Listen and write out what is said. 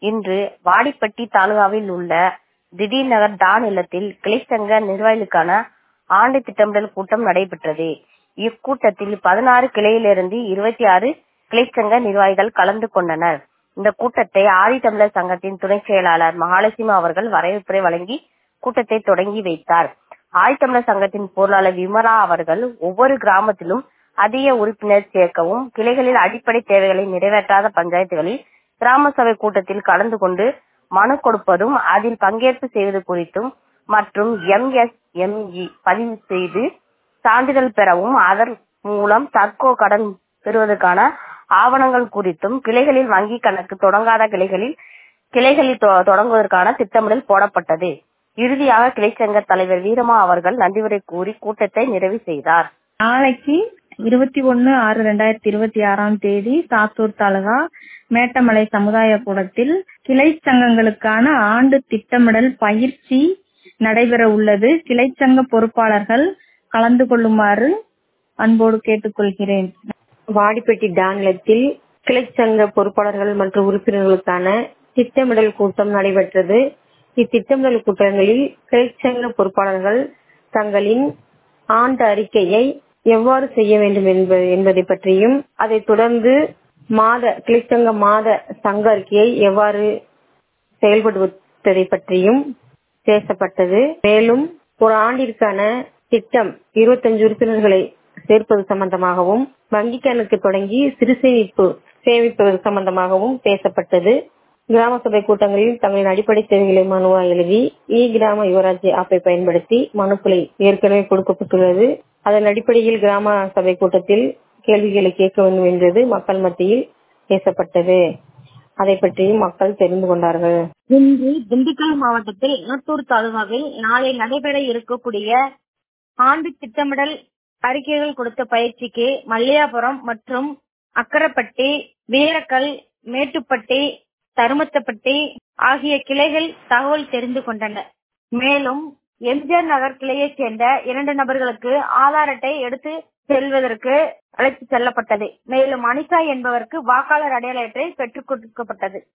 இன்று வாடிப்பட்டி தாலுகாவில் உள்ள திடீர் நகர் டான் இல்லத்தில் கிளைச்சங்க நிர்வாகிகளுக்கான ஆண்டு திட்டமிடல் கூட்டம் நடைபெற்றது இக்கூட்டத்தில் பதினாறு கிளையிலிருந்து இருபத்தி ஆறு கிளைச்சங்க நிர்வாகிகள் கலந்து கொண்டனர் இந்த கூட்டத்தை ஆதித்தமிழர் சங்கத்தின் துணை செயலாளர் மகாலட்சுமி அவர்கள் வரவேற்புரை வழங்கி கூட்டத்தை தொடங்கி வைத்தார் ஆதித்தமிழர் சங்கத்தின் பொருளாளர் விமலா அவர்கள் ஒவ்வொரு கிராமத்திலும் அதிக உறுப்பினர் சேர்க்கவும் கிளைகளில் அடிப்படை தேவைகளை நிறைவேற்றாத பஞ்சாயத்துகளில் கிராம சபை கூட்டத்தில் கலந்து கொண்டு மனு கொடுப்பதும் அதில் பங்கேற்பு செய்வது குறித்தும் மற்றும் எம்எஸ்எம்இ பதிவு செய்து சான்றிதழ் பெறவும் அதன் மூலம் தற்கோ கடன் பெறுவதற்கான ஆவணங்கள் குறித்தும் கிளைகளில் வங்கி கணக்கு தொடங்காத கிளைகளில் கிளைகளில் தொடங்குவதற்கான திட்டமிடல் போடப்பட்டது இறுதியாக கிளைச்சங்க தலைவர் வீரமா அவர்கள் நன்றிவுரை கூறி கூட்டத்தை நிறைவு செய்தார் நாளைக்கு இருபத்தி ஒன்னு ஆறு ரெண்டாயிரத்தி இருபத்தி ஆறாம் தேதி சாத்தூர் தாலுகா மேட்டமலை சமுதாய கூடத்தில் கிளை சங்கங்களுக்கான ஆண்டு திட்டமிடல் பயிற்சி நடைபெற உள்ளது கிளைச்சங்க பொறுப்பாளர்கள் கலந்து கொள்ளுமாறு அன்போடு கேட்டுக்கொள்கிறேன் வாடிப்பட்டி டான்லத்தில் கிளைச்சங்க பொறுப்பாளர்கள் மற்றும் உறுப்பினர்களுக்கான திட்டமிடல் கூட்டம் நடைபெற்றது இத்திட்டமிடல் கூட்டங்களில் கிளைச்சங்க பொறுப்பாளர்கள் தங்களின் ஆண்டு அறிக்கையை எவ்வாறு செய்ய வேண்டும் என்பதை பற்றியும் அதைத் தொடர்ந்து மாத கிளைச்சங்க மாத சங்க அறிக்கையை எவ்வாறு செயல்படுத்துவதை பற்றியும் பேசப்பட்டது மேலும் ஒரு ஆண்டிற்கான திட்டம் இருபத்தஞ்சு உறுப்பினர்களை சேர்ப்பது சம்பந்தமாகவும் வங்கி கணக்கு தொடங்கி சிறு சேமிப்பு சேமிப்பது சம்பந்தமாகவும் பேசப்பட்டது கிராம சபை கூட்டங்களில் தங்களின் அடிப்படை தேவைகளை மனுவா எழுதி இ கிராம யுவராஜ் ஆப்பை பயன்படுத்தி மனுக்களை ஏற்கனவே கொடுக்கப்பட்டுள்ளது அதன் அடிப்படையில் கிராம சபை கூட்டத்தில் கேள்விகளை கேட்க வேண்டும் என்றது மக்கள் மத்தியில் பேசப்பட்டது அதை பற்றியும் மக்கள் தெரிந்து கொண்டார்கள் இன்று திண்டுக்கல் மாவட்டத்தில் நத்தூர் தாலுகாவில் நாளை நடைபெற இருக்கக்கூடிய ஆண்டு திட்டமிடல் அறிக்கைகள் கொடுத்த பயிற்சிக்கு மல்லியாபுரம் மற்றும் அக்கரப்பட்டி வீரக்கல் மேட்டுப்பட்டி தருமத்தப்பட்டி ஆகிய கிளைகள் தகவல் தெரிந்து கொண்டனர் மேலும் எம்ஜிஆர் நகர் கிளையைச் சேர்ந்த இரண்டு நபர்களுக்கு ஆதார் அட்டை எடுத்து செல்வதற்கு அழைத்து செல்லப்பட்டது மேலும் அனிதா என்பவருக்கு வாக்காளர் அடையாள அட்டை பெற்றுக் கொடுக்கப்பட்டது